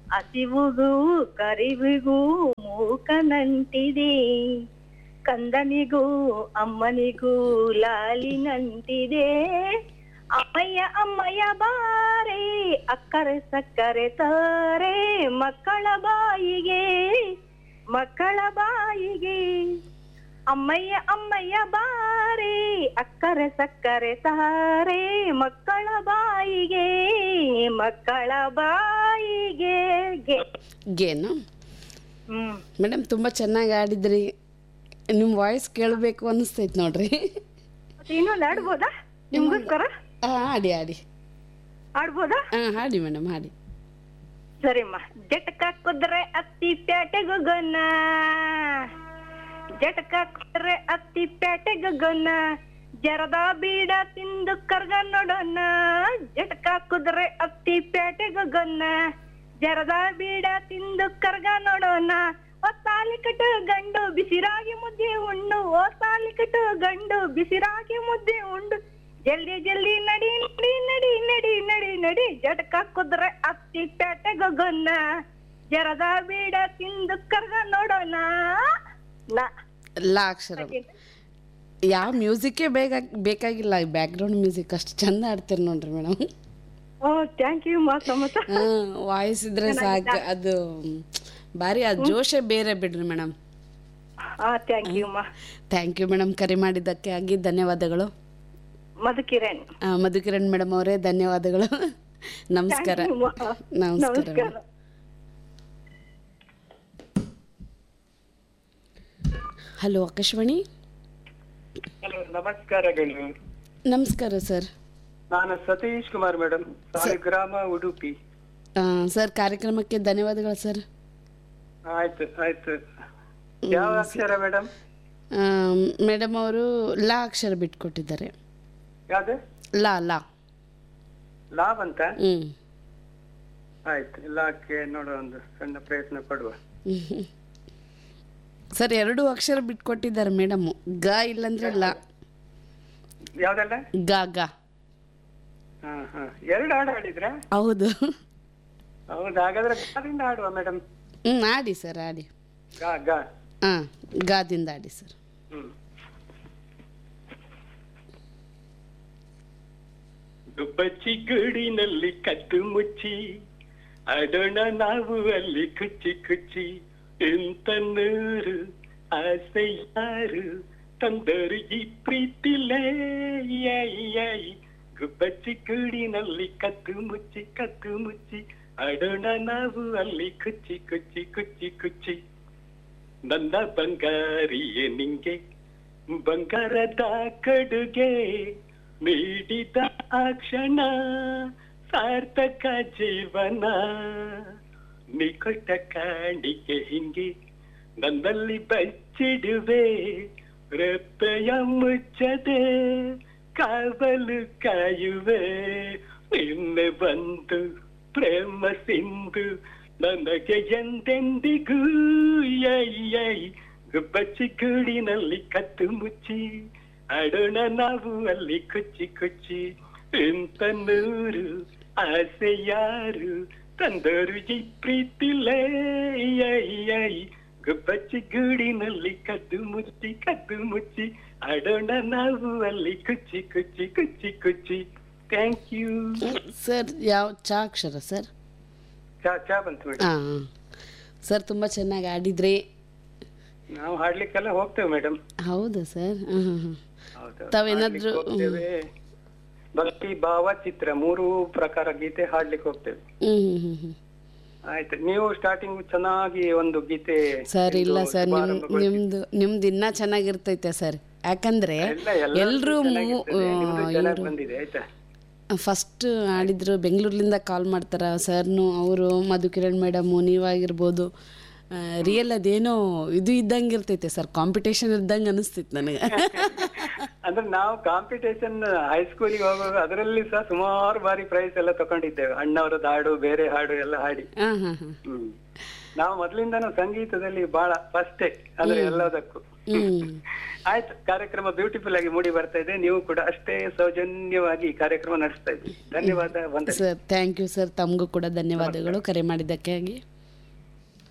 ಹಸಿವುಗೂ ಕರಿವಿಗೂ ಮೂಕನಂಟಿದೆ ಕಂದನಿಗೂ ಅಮ್ಮನಿಗೂ ಲಾಲಿನಂಟಿದೆ ಅಮ್ಮಯ್ಯ ಅಮ್ಮಯ್ಯ ಬಾರೆ ಅಕ್ಕರೆ ಸಕ್ಕರೆ ತಾರೆ ಮಕ್ಕಳ ಬಾಯಿಗೆ ಮಕ್ಕಳ ಬಾಯಿಗೆ ಅಮ್ಮಯ್ಯ ಅಮ್ಮಯ್ಯ ಬಾರೆ ಅಕ್ಕರೆ ಸಕ್ಕರೆ ತಾರೆ ಮಕ್ಕಳ ಬಾಯಿಗೆ ಮಕ್ಕಳ ಬಾಯಿಗೆ ಗೆ. ಗೇನು ಹ್ಮ್ ಮೇಡಮ್ ತುಂಬ ಚೆನ್ನಾಗಿ ಆಡಿದ್ರಿ ನಿಮ್ಮ ವಾಯ್ಸ್ ಕೇಳಬೇಕು ಅನ್ನಿಸ್ತೈತೆ ನೋಡ್ರಿ ಮತ್ತೆ ಇನ್ನೊಂದು ಆಡ್ಬೋದಾ ನಿಮ್ಗೋಸ್ಕರ ಹಾಂ ಆಡಿ ಆಡಿ ಆಡ್ಬೋದಾ ಹಾಂ ಹಾಡಿ ಮೇಡಮ್ ಹಾಡಿ ಸರಿಮ್ಮ ಜಟಕ ಕುದ್ರೆ ಅತ್ತಿ ಪ್ಯಾಟೆಗೆ ಗೊನ್ನ ಜಟಕ ಕುದ್ರೆ ಅತ್ತಿ ಪ್ಯಾಟೆಗೆ ಗೊನ್ನ ಜರದ ಬೀಡ ತಿಂದು ಕರ್ಗ ನೋಡೋಣ ಜಟಕ ಕುದ್ರೆ ಅತ್ತಿ ಪ್ಯಾಟೆಗೆ ಗೊನ್ನ ಜರದ ಬೀಡ ತಿಂದು ಕರ್ಗ ನೋಡೋಣ ಓ ತಾಲಿ ಕಟ್ಟು ಗಂಡು ಬಿಸಿರಾಗಿ ಮುದ್ದೆ ಉಂಡು ಓ ತಾಲಿ ಕಟ್ಟು ಗಂಡು ಬಿಸಿರಾಗಿ ಮುದ್ದೆ ಉಂಡು ಜಲ್ದಿ ಜಲ್ದಿ ನಡಿ ನಡಿ ನಡಿ ನಡಿ ನಡಿ ನಡಿ ಜಟಕ ಕುದ್ರೆ ಅತ್ತಿ ಪೇಟೆಗೆ ಗೊನ್ನ ಜರದ ಬೀಡ ತಿಂದು ಕರ್ಗ ನೋಡೋಣ ನಾ ಲಾ ಅಕ್ಷರ ಯಾವ ಮ್ಯೂಸಿಕ್ಕೇ ಬೇಗ ಬೇಕಾಗಿಲ್ಲ ಬ್ಯಾಕ್ಗ್ರೌಂಡ್ ಮ್ಯೂಸಿಕ್ ಅಷ್ಟು ಚಂದ ಆಡ್ತೀರಿ ನೋಡ್ರಿ ಮೇಡಮ್ ಓ ಥ್ಯಾಂಕ್ ಯು ಮಾ ಸಮತ ಹಾಂ ವಾಯ್ಸ್ ಇದ್ರೆ ಸಾಕು ಅದು ಭಾರಿ ಆ ಜೋಶೇ ಬೇರೆ ಬಿಡ್ರಿ ಮೇಡಮ್ ಹಾ ಥ್ಯಾಂಕ್ ಯು ಮಾ ಥ್ಯಾಂಕ್ ಯು ಮೇಡಮ್ ಕರೆ ಮಾಡಿದ್ದಕ್ಕೆ ಆಗಿ ಧನ್ಯವಾದಗಳು ಮಧುಕಿರಣ್ ಆ, ಮಧುಕಿರಣ್ ಮೇಡಮ್ ಅವರೇ ಧನ್ಯವಾದಗಳು ನಮಸ್ಕಾರ Thank you, ಮಾ. ನಮಸ್ಕಾರ ನಮಸ್ಕಾರ ಹಲೋ ಆಕಾಶವಾಣಿ ಹಲೋ ನಮಸ್ಕಾರಗಳು ನಮಸ್ಕಾರ ಸರ್ ನಾನು ಸತೀಶ್ ಕುಮಾರ್ ಮೇಡಮ್ ಸಾಲಿಗ್ರಾಮ ಉಡುಪಿ ಸರ್ ಕಾರ್ಯಕ್ರಮಕ್ಕೆ ಧನ್ಯವಾದಗಳು ಸರ್ ಆಯ್ತು ಆಯ್ತು ಯಾವ ಅಕ್ಷರ ಮೇಡಮ್ ಮೇಡಮ್ ಅವರು ಲಾ ಅಕ್ಷರ ಬಿಟ್ಕೊಟ್ಟಿದ್ದಾರೆ ಯಾವ್ದು ಲಾ ಲಾ ಲಾಭ್ ಅಂತ ಹ್ಞೂ ಆಯ್ತು ಲಾಕ್ಕೆ ನೋಡುವ ಒಂದು ಸಣ್ಣ ಪ್ರಯತ್ನ ಪಡುವ ಸರ್ ಎರಡು ಅಕ್ಷರ ಬಿಟ್ಕೊಟ್ಟಿದ್ದಾರೆ ಮೇಡಮ್ ಗ ಇಲ್ಲಂದ್ರೆ ಲಾ ಯಾವ್ದಲ್ಲ ಗ ಗ ಹಾ ಹಾ ಎರಡು ಹಾಡು ಹಾಡಿದ್ರ ಹೌದು ಹೌದು ಹಾಗಾದ್ರೆ ಗಾದಿಂದ ಹಾಡುವ ಮೇಡಮ್ ಹ್ಞೂ ಆಡಿ ಸರ್ ಆಡಿ ಗಾ ಗಾ ಹಾಂ ಗಾದಿಂದ ಆಡಿ ಸರ್ ಹ್ಮ್ ದುಬ್ಬಚ್ಚಿ ಗೂಡಿನಲ್ಲಿ ಕದ್ದು ಮುಚ್ಚಿ ಆಡೋಣ ನಾವು ಅಲ್ಲಿ ಕುಚ್ಚಿ ಕುಚ್ಚಿ ಇಂತ ನೂರು ಆಸೆ ಯಾರು ತಂದರು ಈ ಪ್ರೀತಿಲೇ ಯಾಯಿ ಗುಬ್ಬಚ್ಚಿ ಗೂಡಿನಲ್ಲಿ ಕದ್ದು ಮುಚ್ಚಿ ಕದ್ದು ಮುಚ್ಚಿ ಆಡೋಣ ನಾವು ಅಲ್ಲಿ ಕುಚ್ಚಿ ಕುಚ್ಚಿ ಕುಚ್ಚಿ ಕುಚ್ಚಿ ನನ್ನ ಬಂಗಾರಿಯೇ ನಿಂಗೆ ಬಂಗಾರದ ಕಡುಗೆ ನೀಡಿದ ಆ ಕ್ಷಣ ಸಾರ್ಥಕ ಜೀವನ ನೀ ಕೊಟ್ಟ ಕಾಣಿಕೆ ಹಿಂಗೆ ನನ್ನಲ್ಲಿ ಬಚ್ಚಿಡುವೆ ರೆಪ್ಪೆಯ ಮುಚ್ಚದೆ ಕಾವಲು ಕಾಯುವೆ ನಿನ್ನೆ ಬಂದು ಪ್ರೇಮ ಸಿಂಧು ನನಗೆ ಎಂದೆಂದಿಗೂ ಯೈ ಗುಬ್ಬಚ್ಚಿ ಗೂಡಿನಲ್ಲಿ ಕತ್ತು ಮುಚ್ಚಿ ಆಡೋಣ ನಾವು ಅಲ್ಲಿ ಕುಚ್ಚಿ ಕುಚ್ಚಿ ಇಂತ ನೂರು ಆಸೆ ಯಾರು ತಂದರು ಈ ಪ್ರೀತಿಲೇ ಯೈ ಗುಬ್ಬಚ್ಚಿ ಗೂಡಿನಲ್ಲಿ ಕದ್ದು ಮುಚ್ಚಿ ಕದ್ದು ಮುಚ್ಚಿ ಆಡೋಣ ನಾವು ಅಲ್ಲಿ ಕುಚ್ಚಿ ಕುಚ್ಚಿ ಕುಚ್ಚಿ ಕುಚ್ಚಿ ಥ್ಯಾಂಕ್ ಯು ಸರ್ ಯಾವ ಚಾ ಅಕ್ಷರ ಸರ್ ಚಾ ಚಾ ಬಂತು ಮೇಡಮ್ ಹಾಂ ಸರ್ ತುಂಬ ಚೆನ್ನಾಗಿ ಆಡಿದ್ರಿ ನಾವು ಹಾಡ್ಲಿಕ್ಕೆಲ್ಲ ಹೋಗ್ತೇವೆ ಮೇಡಮ್ ಹೌದಾ ಸರ್ ಹಾಂ ಹಾಂ ಹಾಂ ಹೌದು ತಾವೇನಾದ್ರೂ- ಹಾಡ್ಲಿಕ್ಕೆ ಹೋಗ್ತೇವೆ ಭಕ್ತಿ ಭಾವಚಿತ್ರ ಮೂರು ಪ್ರಕಾರ ಗೀತೆ ಹಾಡ್ಲಿಕ್ಕೆ ಹೋಗ್ತೇವೆ ಹ್ಞೂ ಹ್ಞೂ ಹ್ಞೂ ಹ್ಞೂ ಆಯ್ತು ನೀವು ಸ್ಟಾರ್ಟಿಂಗ್ ಚೆನ್ನಾಗಿ ಒಂದು ಗೀತೆ ಸರ್ ಇಲ್ಲ ಇದು ಸರ್ ನಿಮ್ ಶುಭಾರಂಭಗೊಳಿಸಿ. ನಿಮ್ದು ನಿಮ್ದು ಇನ್ನ ಚೆನ್ನಾಗಿರ್ತೈತೆ ಸರ್ ಯಾಕಂದ್ರೆ ಎಲ್ಲ ಎಲ್ಲರದ್ದು ಎಲ್ರು ಚೆನ್ನಾಗಿರ್ತದೆ. ನಿಮ್ದು ಚೆನ್ನಾಗಿ ಬಂದಿದೆ ಆಯ್ತಾ ಫಸ್ಟ್ ಆಡಿದ್ರು ಬೆಂಗಳೂರ್ಲಿಂದ ಕಾಲ್ ಮಾಡ್ತಾರ ಸರ್ನು ಅವರು ಮಧುಕಿರಣ್ ಮೇಡಮು ನೀವಾಗಿರ್ಬೋದು ರಿಯಲ್ ಅದೇನೋ ಇದು ಇದ್ದಂಗೆ ಇರ್ತೈತೆ ಸರ್ ಕಾಂಪಿಟೇಷನ್ ಇದ್ದಂಗೆ ಅನಿಸ್ತೈತೆ ನನಗೆ ಅಂದ್ರೆ ನಾವು ಕಾಂಪಿಟೇಷನ್ ಹೈಸ್ಕೂಲಿಗೆ ಹೋಗುವಾಗ ಅದರಲ್ಲಿ ಸಹ ಸುಮಾರು ಬಾರಿ ಪ್ರೈಸ್ ಎಲ್ಲ ತಗೊಂಡಿದ್ದೇವೆ ಅಣ್ಣವರದ್ದು ಹಾಡು ಬೇರೆ ಹಾಡು ಎಲ್ಲ ಹಾಡಿ ಹಾಂ ಹಾಂ ಹಾಂ ಹ್ಮ್ ನಾವು ಮೊದಲಿಂದನೂ ಸಂಗೀತದಲ್ಲಿ ಬಹಳ ಫಸ್ಟ್ ಅಂದ್ರೆ ಎಲ್ಲದಕ್ಕೂ ಹ್ಮ್ ಆಯ್ತು ಕಾರ್ಯಕ್ರಮ ಬ್ಯೂಟಿಫುಲ್ ಆಗಿ ಮೂಡಿ ಬರ್ತಾ ಇದೆ ನೀವು ಕೂಡ ಅಷ್ಟೇ ಸೌಜನ್ಯವಾಗಿ ಈ ಕಾರ್ಯಕ್ರಮ ನಡೆಸ್ತಾ ಇದ್ದೀವಿ ಧನ್ಯವಾದ ವಂದನೆ ಸರ್ ಥ್ಯಾಂಕ್ ಯು ಸರ್ ತಮಗೂ ಕೂಡ ಧನ್ಯವಾದಗಳು ಕರೆ ಮಾಡಿದ್ದಕ್ಕಾಗಿ